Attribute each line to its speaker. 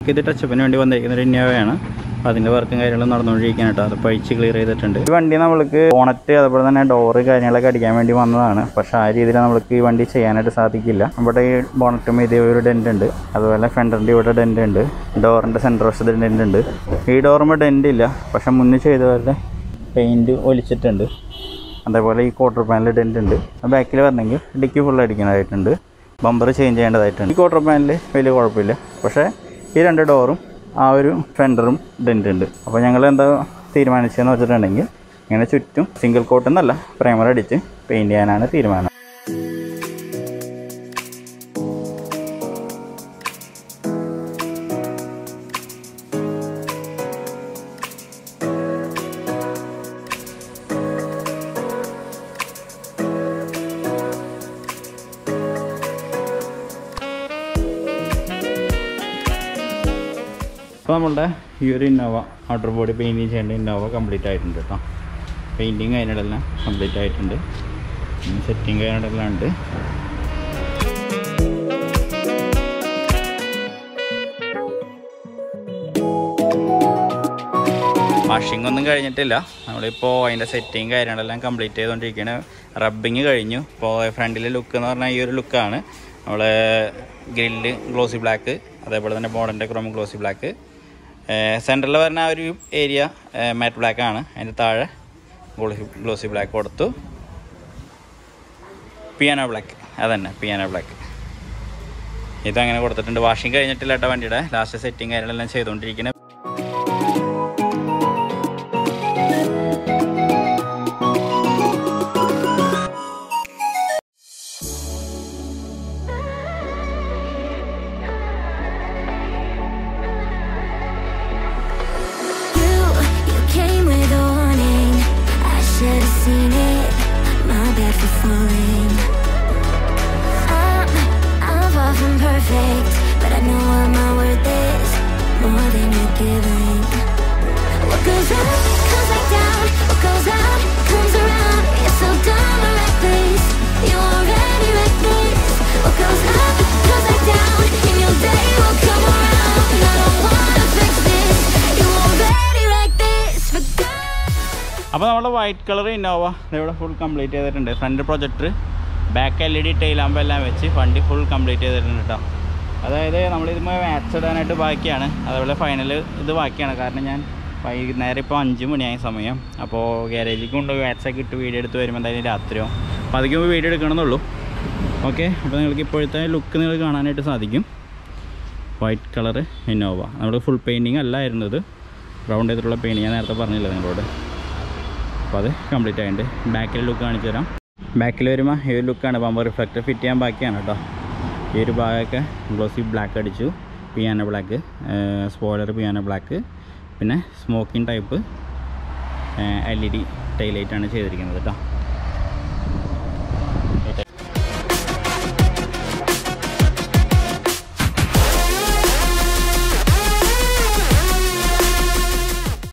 Speaker 1: ഇത് ടച്ചപ്പിന് വേണ്ടി വന്നിരിക്കുന്ന ഒരു ഇന്നോവയാണ് അപ്പോൾ അതിൻ്റെ വർക്കും കാര്യങ്ങളും നടന്നുകൊണ്ടിരിക്കുകയാണ് കേട്ടോ അത് പഴിച്ച് ക്ലിയർ ചെയ്തിട്ടുണ്ട് ഈ വണ്ടി നമ്മൾക്ക് ബോണറ്റ് അതുപോലെ തന്നെ ഡോറ് കാര്യങ്ങളൊക്കെ അടിക്കാൻ വേണ്ടി വന്നതാണ് പക്ഷേ ആ രീതിയിൽ നമ്മൾക്ക് ഈ വണ്ടി ചെയ്യാനായിട്ട് സാധിക്കില്ല നമ്മുടെ ഈ ബോണറ്റും ഇതേ ഒരു ഡെൻ്റ് ഉണ്ട് അതുപോലെ ഫെൻഡറിൻ്റെ ഇവിടെ ഡെൻ്റ് ഉണ്ട് ഡോറിൻ്റെ സെൻറ്റർ വശത്ത് ഡെൻ്റ് ഉണ്ട് ഈ ഡോറുമ്പോൾ ഡെൻ്റ് ഇല്ല പക്ഷേ മുന്നിൽ ചെയ്ത പോലെ പെയിൻറ്റ് ഒലിച്ചിട്ടുണ്ട് അതേപോലെ ഈ ക്വാർട്ടർ പാനൽ ഡെൻ്റ് ഉണ്ട് ബാക്കിൽ വരണമെങ്കിൽ ഡിക്കി ഫുൾ അടിക്കാനായിട്ടുണ്ട് ബമ്പർ ചേഞ്ച് ചെയ്യേണ്ടതായിട്ടുണ്ട് ഈ ക്വാർട്ടർ പാനൽ വലിയ കുഴപ്പമില്ല പക്ഷേ ഈ രണ്ട് ഡോറും ആ ഒരു ഫെൻഡറും ഡെൻ്റ് ഉണ്ട് അപ്പോൾ ഞങ്ങൾ എന്താ തീരുമാനിച്ചതെന്ന് വെച്ചിട്ടുണ്ടെങ്കിൽ ഇങ്ങനെ ചുറ്റും സിംഗിൾ കോട്ട് എന്നല്ല പ്രൈമർ അടിച്ച് പെയിൻറ് ചെയ്യാനാണ് തീരുമാനം ഇപ്പോൾ നമ്മളുടെ ഈ ഒരു ഇന്നോവ ഔട്ടർ ബോഡി പെയിൻറ്റിങ് ചെയ്യേണ്ട ഇന്നോവ കംപ്ലീറ്റ് ആയിട്ടുണ്ട് കേട്ടോ പെയിൻറ്റിങ് അതിനിടെല്ലാം കംപ്ലീറ്റ് ആയിട്ടുണ്ട് സെറ്റിങ് അതിനിടെല്ലാം ഉണ്ട് വാഷിംഗ് ഒന്നും കഴിഞ്ഞിട്ടില്ല നമ്മളിപ്പോൾ അതിൻ്റെ സെറ്റിങ് കാര്യങ്ങളെല്ലാം കംപ്ലീറ്റ് ചെയ്തുകൊണ്ടിരിക്കുകയാണ് റബ്ബിങ് കഴിഞ്ഞു ഇപ്പോൾ ഫ്രണ്ടിലെ ലുക്ക് എന്ന് പറഞ്ഞാൽ ഈ ഒരു ലുക്കാണ് നമ്മൾ ഗ്രില്ല് ഗ്ലോസി ബ്ലാക്ക് അതേപോലെ തന്നെ ബോർഡിൻ്റെ ക്രോം ഗ്ലോസി ബ്ലാക്ക് സെൻറ്ററിൽ വരുന്ന ആ ഒരു ഏരിയ മാറ്റ് ബ്ലാക്ക് ആണ് അതിൻ്റെ താഴെ ഗ്ലോസി ഗ്ലോസി ബ്ലാക്ക് കൊടുത്തു പിയാനോ ബ്ലാക്ക് അതന്നെ പിയാനോ ബ്ലാക്ക് ഇതങ്ങനെ കൊടുത്തിട്ടുണ്ട് വാഷിംഗ് കഴിഞ്ഞിട്ടില്ല കേട്ടോ വണ്ടിയുടെ ലാസ്റ്റ് സെറ്റിങ് കാര്യങ്ങളെല്ലാം ചെയ്തുകൊണ്ടിരിക്കുന്നത്
Speaker 2: You, you came with a warning. I should have seen it. My bad for falling. I'm, I'm far from perfect, but I know what my worth is more than you're giving. What goes up comes back down. What goes out comes around. You're so dumb and reckless. You already reckless. What goes up comes back down. And your day will come around. I don't wanna fix this. You already like this. Forgot.
Speaker 1: അപ്പോൾ നമ്മുടെ white colour Innova ഇവിടെ full complete ചെയ്തിട്ടുണ്ട് front projector back L E D ടൈലാകുമ്പോൾ എല്ലാം വെച്ച് വണ്ടി full complete ചെയ്തിട്ടുണ്ട് കേട്ടോ അതായത് നമ്മളിതുമ്പോൾ മാച്ച് ഇടാനായിട്ട് ബാക്കിയാണ് അതേപോലെ ഫൈനൽ ഇത് ബാക്കിയാണ് കാരണം ഞാൻ വൈകുന്നേരം ഇപ്പോൾ അഞ്ച് മണിയായ സമയം അപ്പോൾ ഗ്യാരേജിൽ കൊണ്ടുപോയി വാറ്റ്സൊക്കെ ഇട്ട് വീഡിയോ എടുത്ത് വരുമ്പോൾ എന്തായാലും രാത്രിയോ അപ്പോൾ അതിലേക്ക് മുമ്പ് വീഡിയോ എടുക്കണമെന്നുള്ളൂ ഓക്കെ അപ്പോൾ നിങ്ങൾക്ക് ഇപ്പോഴത്തെ ലുക്ക് നിങ്ങൾ കാണാനായിട്ട് സാധിക്കും വൈറ്റ് കളർ ഇന്നോവ നമ്മൾ ഫുൾ പെയിൻറ്റിങ് അല്ലായിരുന്നത് റൗണ്ട് ചെയ്തിട്ടുള്ള പെയിൻറ്റിങ് ഞാൻ നേരത്തെ പറഞ്ഞില്ല നിങ്ങളോട് അപ്പോൾ അത് കംപ്ലീറ്റ് ആയിട്ടുണ്ട് ബാക്കിൽ ലുക്ക് കാണിച്ചു തരാം ബാക്കിൽ വരുമ്പോൾ ഈ ഒരു ലുക്കാണ് ബമ്പർ റിഫ്ലക്ടർ ഫിറ്റ് ചെയ്യാൻ ബാക്കിയാണ് കേട്ടോ ഈ ഒരു ഭാഗമൊക്കെ ഗ്ലോസി ബ്ലാക്ക് അടിച്ചു piano black spoiler piano black പിന്നെ smoking type L E D ടൈലൈറ്റാണ് ചെയ്തിരിക്കുന്നത് കേട്ടോ